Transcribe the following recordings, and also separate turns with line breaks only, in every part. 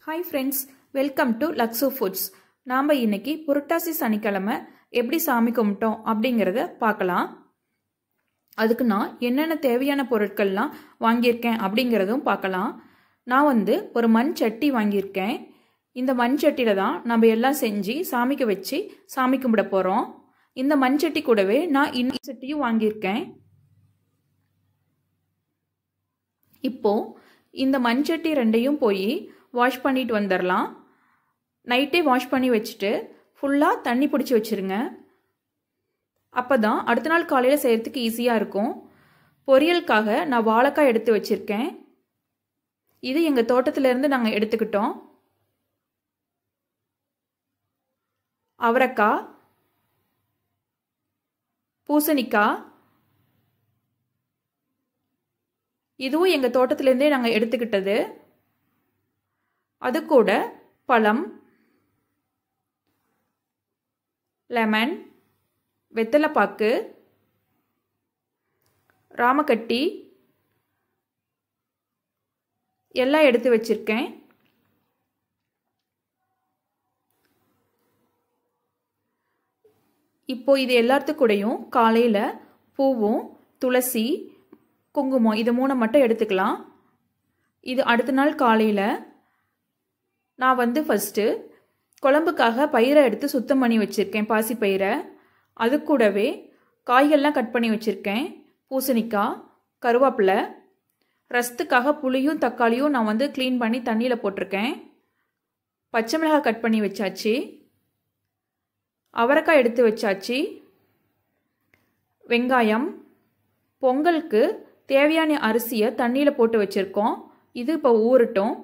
hi friends welcome to Lakshu Foods நாம் இன்னைக்கு புரட்டாசி சனிக்கிழமை எப்படி சாமி கும்பிட்டோம் அப்படிங்கிறத பார்க்கலாம் அதுக்கு நான் என்னென்ன தேவையான பொருட்கள்லாம் வாங்கியிருக்கேன் அப்படிங்கிறதும் பார்க்கலாம் நான் வந்து ஒரு மண் சட்டி வாங்கியிருக்கேன் இந்த மண் சட்டியில் தான் நம்ம எல்லாம் செஞ்சு சாமிக்கு வச்சு சாமி கும்பிட போகிறோம் இந்த மண் சட்டி கூடவே நான் இன்னும் சட்டியும் வாங்கியிருக்கேன் இப்போ இந்த மண் சட்டி ரெண்டையும் போய் வாஷ் பண்ணிட்டு வந்துடலாம் நைட்டே வாஷ் பண்ணி வச்சுட்டு ஃபுல்லாக தண்ணி பிடிச்சி வச்சுருங்க அப்போ தான் அடுத்த நாள் காலையில் செய்கிறதுக்கு ஈஸியாக இருக்கும் பொரியலுக்காக நான் வாழைக்காய் எடுத்து வச்சுருக்கேன் இது எங்கள் தோட்டத்திலேருந்து நாங்கள் எடுத்துக்கிட்டோம் அவரைக்காய் பூசணிக்காய் இதுவும் எங்கள் தோட்டத்திலேருந்தே நாங்கள் எடுத்துக்கிட்டது அது கூட பழம் லெமன் வெத்தலைப்பாக்கு ராமக்கட்டி எல்லாம் எடுத்து வச்சிருக்கேன் இப்போ இது எல்லாத்துக்கூடையும் காலையில் பூவும் துளசி குங்குமம் இது மூணை மட்டும் எடுத்துக்கலாம் இது அடுத்த நாள் காலையில் நான் வந்து ஃபஸ்ட்டு குழம்புக்காக பயிரை எடுத்து சுத்தம் பண்ணி வச்சுருக்கேன் பாசி பயிரை அது கூடவே காய்கள்லாம் கட் பண்ணி வச்சுருக்கேன் பூசணிக்காய் கருவேப்பிலை ரசத்துக்காக புளியும் தக்காளியும் நான் வந்து க்ளீன் பண்ணி தண்ணியில் போட்டிருக்கேன் பச்சை மிளகாய் கட் பண்ணி வச்சாச்சு அவரைக்காய் எடுத்து வச்சாச்சு வெங்காயம் பொங்கலுக்கு தேவையான அரிசியை தண்ணியில் போட்டு வச்சுருக்கோம் இது இப்போ ஊறட்டும்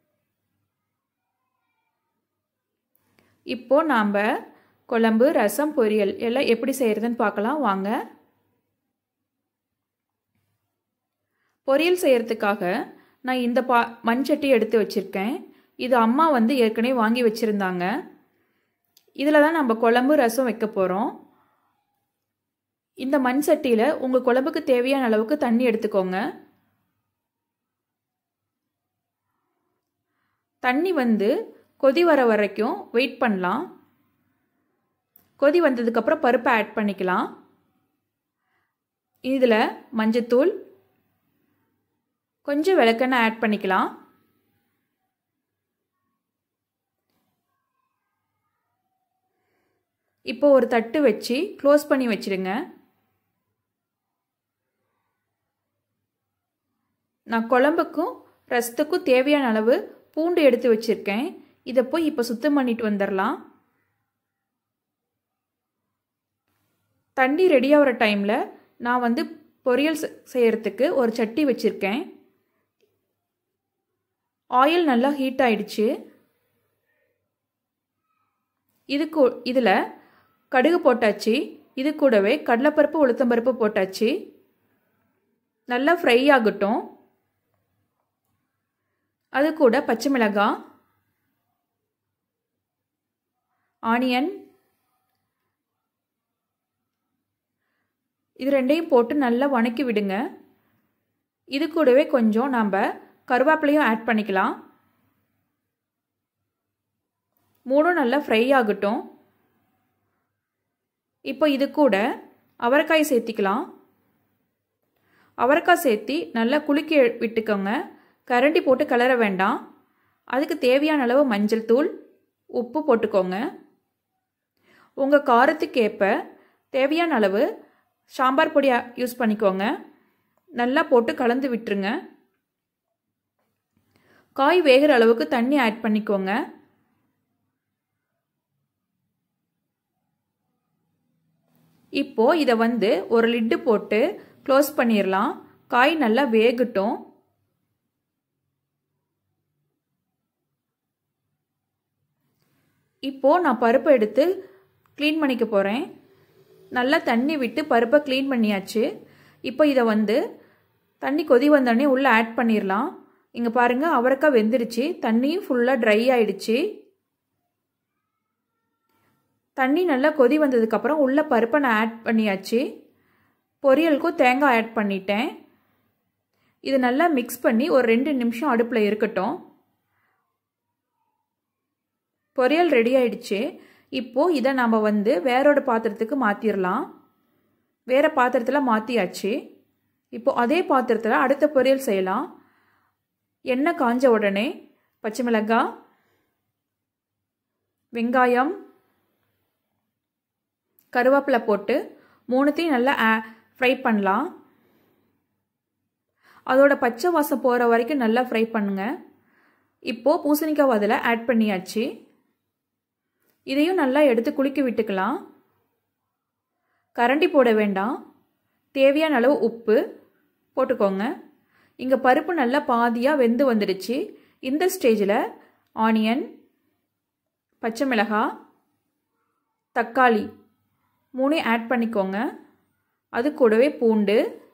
இப்போ நாம் குழம்பு ரசம் பொரியல் எல்லாம் எப்படி செய்கிறதுன்னு பார்க்கலாம் வாங்க பொரியல் செய்கிறதுக்காக நான் இந்த பா மண் சட்டி எடுத்து வச்சுருக்கேன் இது அம்மா வந்து ஏற்கனவே வாங்கி வச்சுருந்தாங்க இதில் தான் நம்ம குழம்பு ரசம் வைக்க போகிறோம் இந்த மண் சட்டியில் உங்கள் குழம்புக்கு தேவையான அளவுக்கு தண்ணி எடுத்துக்கோங்க தண்ணி வந்து கொதி வர வரைக்கும் வெயிட் பண்ணலாம் கொதி வந்ததுக்கப்புறம் பருப்பை ஆட் பண்ணிக்கலாம் இதில் மஞ்சத்தூள் கொஞ்சம் விளக்கெண்ணெய் ஆட் பண்ணிக்கலாம் இப்போ ஒரு தட்டு வச்சு க்ளோஸ் பண்ணி வச்சிடுங்க நான் குழம்புக்கும் ரசத்துக்கும் தேவையான அளவு பூண்டு எடுத்து வச்சுருக்கேன் இதை போய் இப்போ சுத்தம் பண்ணிட்டு வந்துடலாம் தண்ணி ரெடி ஆகிற டைமில் நான் வந்து பொரியல் செய்கிறதுக்கு ஒரு சட்டி வச்சுருக்கேன் ஆயில் நல்லா ஹீட் ஆயிடுச்சு இதுக்கு இதில் கடுகு போட்டாச்சு இது கூடவே கடலைப்பருப்பு உளுத்தம்பருப்பு போட்டாச்சு நல்லா ஃப்ரை ஆகட்டும் அது கூட பச்சை மிளகாய் ஆனியன் இது ரெண்டையும் போட்டு நல்லா வணக்கி விடுங்க இது கூடவே கொஞ்சம் நாம் கருவேப்பிலையும் ஆட் பண்ணிக்கலாம் மூணும் நல்லா ஃப்ரை ஆகட்டும் இப்போ இது கூட அவரைக்காய் சேர்த்திக்கலாம் அவரைக்காய் சேர்த்தி நல்லா குலுக்கி விட்டுக்கோங்க கரண்டி போட்டு கிளற வேண்டாம் அதுக்கு தேவையான அளவு மஞ்சள் தூள் உப்பு போட்டுக்கோங்க உங்கள் காரத்துக்கு ஏற்ப தேவையான அளவு சாம்பார் பொடி யூஸ் பண்ணிக்கோங்க நல்லா போட்டு கலந்து விட்டுருங்க காய் வேகிற அளவுக்கு தண்ணி ஆட் பண்ணிக்கோங்க இப்போ இதை வந்து ஒரு லிட்டு போட்டு க்ளோஸ் பண்ணிடலாம் காய் நல்லா வேகட்டும் இப்போது நான் பருப்பை எடுத்து க்ளீன் பண்ணிக்க போகிறேன் நல்லா தண்ணி விட்டு பருப்பை க்ளீன் பண்ணியாச்சு இப்போ இதை வந்து தண்ணி கொதி வந்தோடனே உள்ளே ஆட் பண்ணிடலாம் இங்கே பாருங்கள் அவரைக்காய் வெந்துருச்சு தண்ணியும் ஃபுல்லாக ட்ரை ஆயிடுச்சு தண்ணி நல்லா கொதி வந்ததுக்கப்புறம் உள்ள பருப்பை நான் ஆட் பண்ணியாச்சு பொரியலுக்கும் தேங்காய் ஆட் பண்ணிட்டேன் இது நல்லா மிக்ஸ் பண்ணி ஒரு ரெண்டு நிமிஷம் அடுப்பில் இருக்கட்டும் பொரியல் ரெடி ஆயிடுச்சு இப்போது இதை நம்ம வந்து வேறோட பாத்திரத்துக்கு மாற்றிடலாம் வேறு பாத்திரத்தில் மாற்றியாச்சு இப்போ அதே பாத்திரத்தில் அடுத்த பொரியல் செய்யலாம் எண்ணெய் காஞ்ச உடனே பச்சை மிளகாய் வெங்காயம் கருவேப்பிலை போட்டு மூணுத்தையும் நல்லா ஃப்ரை பண்ணலாம் அதோட பச்சை வாசம் போகிற வரைக்கும் நல்லா ஃப்ரை பண்ணுங்க இப்போது பூசணிக்காய் அதில் ஆட் பண்ணியாச்சு இதையும் நல்லா எடுத்து குளிக்க விட்டுக்கலாம் கரண்டி போட வேண்டாம் தேவையான அளவு உப்பு போட்டுக்கோங்க இங்கே பருப்பு நல்லா பாதியாக வெந்து வந்துடுச்சு இந்த ஸ்டேஜில் ஆனியன் பச்சை மிளகாய் தக்காளி மூணையும் ஆட் பண்ணிக்கோங்க அது கூடவே பூண்டு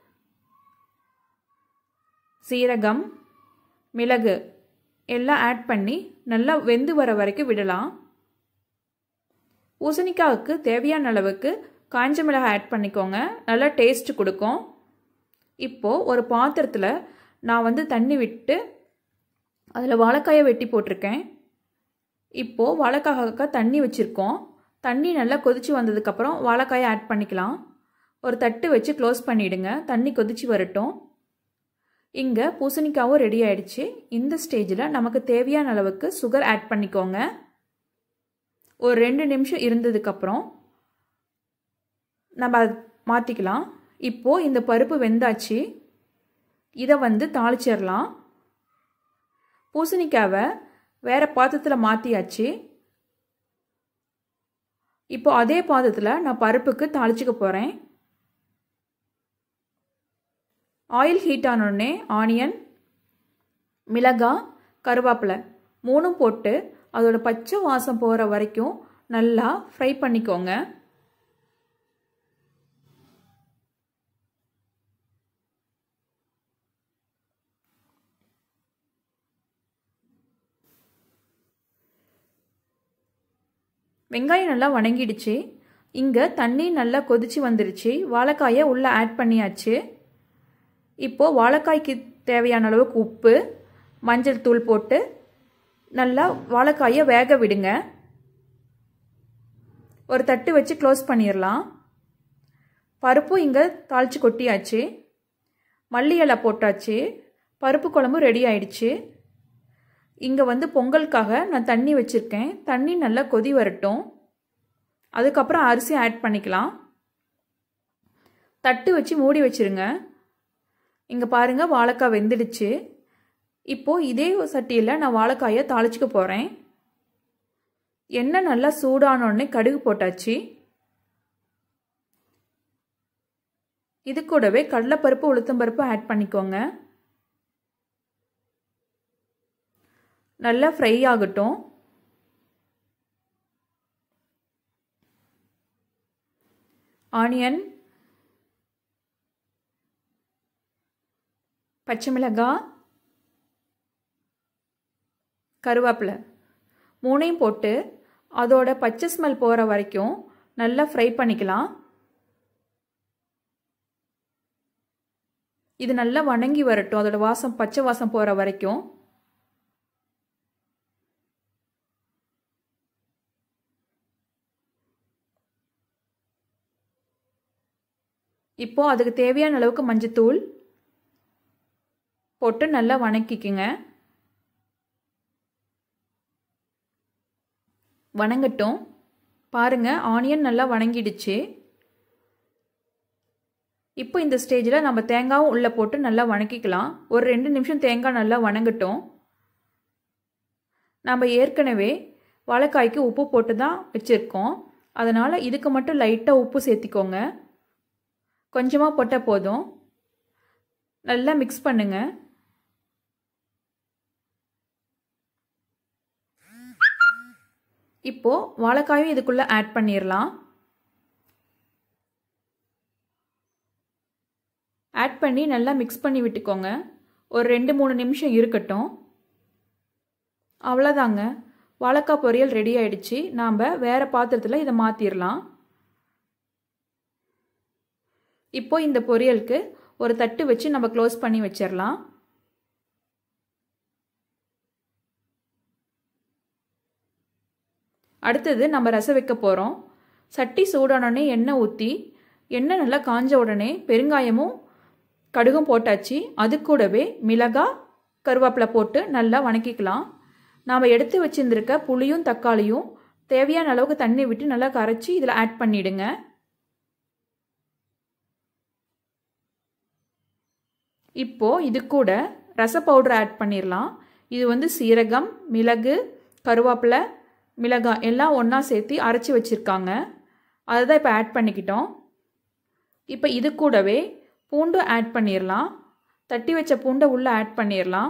சீரகம் மிளகு எல்லாம் ஆட் பண்ணி நல்லா வெந்து வர வரைக்கும் விடலாம் பூசணிக்காவுக்கு தேவையான அளவுக்கு காஞ்ச மிளகாய் ஆட் பண்ணிக்கோங்க நல்லா டேஸ்ட் கொடுக்கும் இப்போது ஒரு பாத்திரத்தில் நான் வந்து தண்ணி விட்டு அதில் வாழைக்காயை வெட்டி போட்டிருக்கேன் இப்போது வாழைக்காய்க்காக தண்ணி வச்சுருக்கோம் தண்ணி நல்லா கொதித்து வந்ததுக்கப்புறம் வாழைக்காயை ஆட் பண்ணிக்கலாம் ஒரு தட்டு வச்சு க்ளோஸ் பண்ணிவிடுங்க தண்ணி கொதித்து வரட்டும் இங்கே பூசணிக்காவும் ரெடி ஆயிடுச்சு இந்த ஸ்டேஜில் நமக்கு தேவையான அளவுக்கு சுகர் ஆட் பண்ணிக்கோங்க ஒரு ரெண்டு நிமிஷம் இருந்ததுக்கப்புறம் நம்ம அதை மாற்றிக்கலாம் இப்போது இந்த பருப்பு வெந்தாச்சு இதை வந்து தாளிச்சிடலாம் பூசணிக்காவை வேறு பாத்திரத்தில் மாற்றியாச்சு இப்போ அதே பாத்திரத்தில் நான் பருப்புக்கு தாளிச்சுக்க போகிறேன் ஆயில் ஹீட் ஆனோடனே ஆனியன் மிளகாய் கருவேப்பிலை மூணும் போட்டு அதோட பச்சை வாசம் போகிற வரைக்கும் நல்லா ஃப்ரை பண்ணிக்கோங்க வெங்காயம் நல்லா வணங்கிடுச்சு இங்கே தண்ணி நல்லா கொதிச்சு வந்துருச்சு வாழைக்காயை உள்ளே ஆட் பண்ணியாச்சு இப்போது வாழைக்காய்க்கு தேவையான அளவுக்கு உப்பு மஞ்சள் தூள் போட்டு நல்லா வாழைக்காயை வேக விடுங்க ஒரு தட்டு வச்சு க்ளோஸ் பண்ணிடலாம் பருப்பும் இங்கே தாளித்து கொட்டியாச்சு மல்லி இலை போட்டாச்சு பருப்பு குழம்பு ரெடி ஆயிடுச்சு இங்கே வந்து பொங்கலுக்காக நான் தண்ணி வச்சுருக்கேன் தண்ணி நல்லா கொதி வரட்டும் அதுக்கப்புறம் அரிசி ஆட் பண்ணிக்கலாம் தட்டு வச்சு மூடி வச்சுருங்க இங்கே பாருங்கள் வாழைக்காய் வெந்துடுச்சு இப்போது இதே சட்டியில் நான் வாழைக்காயை தாளிச்சிக்க போகிறேன் எண்ணெய் நல்லா சூடானோடனே கடுகு போட்டாச்சு இது கூடவே கடலைப்பருப்பு உளுத்தம்பருப்பு ஆட் பண்ணிக்கோங்க நல்லா ஃப்ரை ஆகட்டும் ஆனியன் பச்சை மிளகாய் கருவேப்பிலை மூணையும் போட்டு அதோட பச்சை ஸ்மெல் போகிற வரைக்கும் நல்லா ஃப்ரை பண்ணிக்கலாம் இது நல்லா வணங்கி வரட்டும் அதோட வாசம் பச்சை வாசம் போகிற வரைக்கும் இப்போது அதுக்கு தேவையான அளவுக்கு மஞ்சத்தூள் போட்டு நல்லா வணக்கிக்குங்க வணங்கட்டும் பாருங்கள் ஆனியன் நல்லா வணங்கிடுச்சு இப்போ இந்த ஸ்டேஜில் நம்ம தேங்காவும் உள்ளே போட்டு நல்லா வணக்கிக்கலாம் ஒரு ரெண்டு நிமிஷம் தேங்காய் நல்லா வணங்கட்டும் நம்ம ஏற்கனவே வாழைக்காய்க்கு உப்பு போட்டு தான் வச்சுருக்கோம் அதனால் இதுக்கு மட்டும் லைட்டாக உப்பு சேர்த்திக்கோங்க கொஞ்சமாக போட்டால் போதும் நல்லா மிக்ஸ் பண்ணுங்க இப்போது வாழைக்காயும் இதுக்குள்ளே ஆட் பண்ணிடலாம் ஆட் பண்ணி நல்லா மிக்ஸ் பண்ணி விட்டுக்கோங்க ஒரு ரெண்டு மூணு நிமிஷம் இருக்கட்டும் அவ்வளோதாங்க வாழைக்காய் பொரியல் ரெடி ஆயிடுச்சு நாம் வேறு பாத்திரத்தில் இதை மாற்றிடலாம் இப்போ இந்த பொரியலுக்கு ஒரு தட்டு வச்சு நம்ம க்ளோஸ் பண்ணி வச்சிடலாம் அடுத்தது நம்ம ரசம் வைக்க போகிறோம் சட்டி சூடானோடனே எண்ணெய் ஊற்றி எண்ணெய் நல்லா காஞ்ச உடனே பெருங்காயமும் கடுகும் போட்டாச்சு அது கூடவே மிளகா கருவேப்பிலை போட்டு நல்லா வணக்கிக்கலாம் நாம் எடுத்து வச்சுருந்துருக்க புளியும் தக்காளியும் தேவையான அளவுக்கு தண்ணி விட்டு நல்லா கரைச்சி இதில் ஆட் பண்ணிடுங்க இப்போது இது கூட ரச பவுடர் ஆட் பண்ணிடலாம் இது வந்து சீரகம் மிளகு கருவேப்பிலை மிளகாய் எல்லாம் ஒன்றா சேர்த்து அரைச்சி வச்சுருக்காங்க அதை தான் இப்போ ஆட் பண்ணிக்கிட்டோம் இப்போ இது கூடவே பூண்டு ஆட் பண்ணிடலாம் தட்டி வச்ச பூண்டை உள்ளே ஆட் பண்ணிடலாம்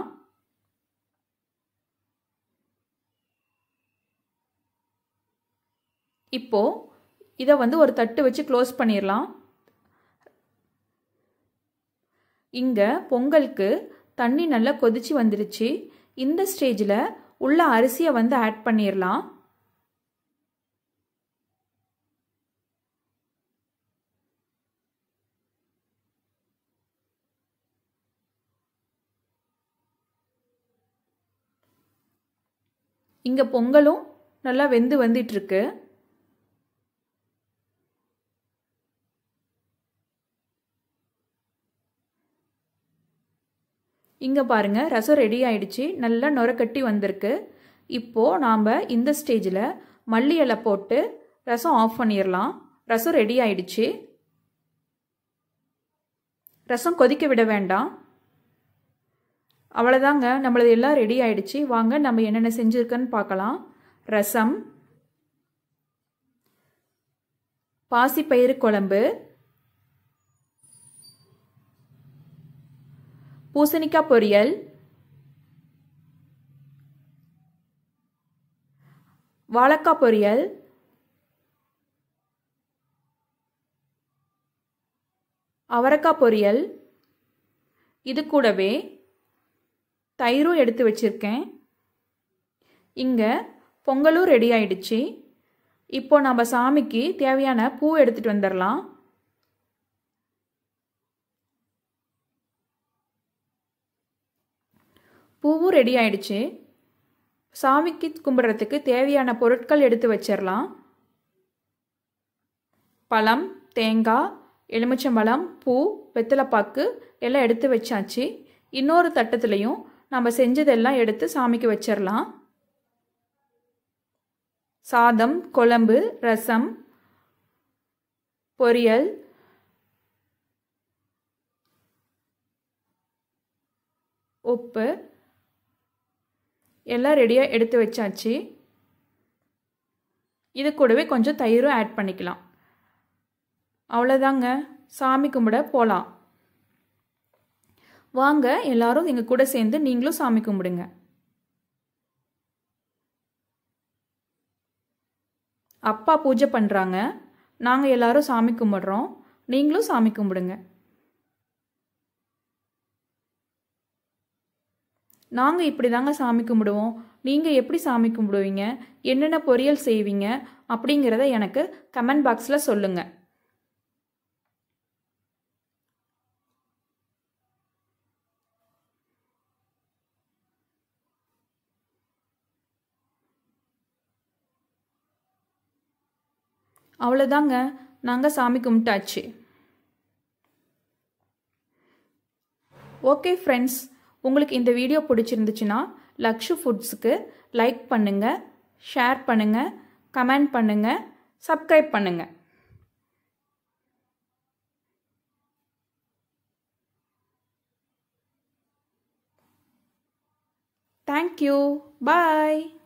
இப்போது இதை வந்து ஒரு தட்டு வச்சு க்ளோஸ் பண்ணிடலாம் இங்கே பொங்கலுக்கு தண்ணி நல்லா கொதிச்சு வந்துருச்சு இந்த ஸ்டேஜில் உள்ள அரிசியை வந்து ஆட் பண்ணிடலாம் இங்கே பொங்கலும் நல்லா வெந்து வந்துட்டுருக்கு இங்கே பாருங்கள் ரசம் ரெடி ஆயிடுச்சு நல்லா நுரக்கட்டி வந்திருக்கு இப்போது நாம் இந்த ஸ்டேஜில் மல்லி இலை போட்டு ரசம் ஆஃப் பண்ணிடலாம் ரசம் ரெடி ஆயிடுச்சு ரசம் கொதிக்க விட வேண்டாம் அவ்வளோதாங்க நம்மளது எல்லாம் ரெடி ஆயிடுச்சு வாங்க நம்ம என்னென்ன செஞ்சுருக்கோன்னு பார்க்கலாம் ரசம் பாசிப்பயிறு குழம்பு பூசணிக்காய் பொரியல் வாழைக்காய் பொரியல் அவரைக்காய் பொரியல் இது கூடவே தயிரும் எடுத்து வச்சுருக்கேன் இங்கே பொங்கலும் ரெடி ஆயிடுச்சு இப்போ நம்ம சாமிக்கு தேவையான பூ எடுத்துகிட்டு வந்துடலாம் பூவும் ரெடி ஆயிடுச்சு சாமிக்கு கும்பிட்றதுக்கு தேவையான பொருட்கள் எடுத்து வச்சிடலாம் பழம் தேங்காய் எலுமிச்சம்பழம் பூ வெத்தலைப்பாக்கு எல்லாம் எடுத்து வச்சாச்சு இன்னொரு தட்டத்துலேயும் நம்ம செஞ்சதெல்லாம் எடுத்து சாமிக்கு வச்சிடலாம் சாதம் குழம்பு ரசம் பொரியல் உப்பு எல்லாம் ரெடியாக எடுத்து வச்சாச்சு இது கூடவே கொஞ்சம் தயிரும் ஆட் பண்ணிக்கலாம் அவ்வளோதாங்க சாமி கும்பிட போகலாம் வாங்க எல்லாரும் எங்கள் கூட சேர்ந்து நீங்களும் சாமி கும்பிடுங்க அப்பா பூஜை பண்ணுறாங்க நாங்கள் எல்லாரும் சாமி கும்பிட்றோம் நீங்களும் சாமி கும்பிடுங்க நாங்கள் இப்படி தாங்க சாமி கும்பிடுவோம் நீங்கள் எப்படி சாமி கும்பிடுவீங்க என்னென்ன பொரியல் செய்வீங்க அப்படிங்கிறத எனக்கு கமெண்ட் பாக்ஸில் சொல்லுங்கள் அவ்வளோதாங்க நாங்கள் சாமி கும்பிட்டாச்சு ஓகே ஃப்ரெண்ட்ஸ் உங்களுக்கு இந்த வீடியோ பிடிச்சிருந்துச்சுன்னா லக்ஷு ஃபுட்ஸுக்கு லைக் பண்ணுங்கள் ஷேர் பண்ணுங்கள் கமெண்ட் பண்ணுங்கள் சப்ஸ்கிரைப் பண்ணுங்கள் தேங்க்யூ பாய்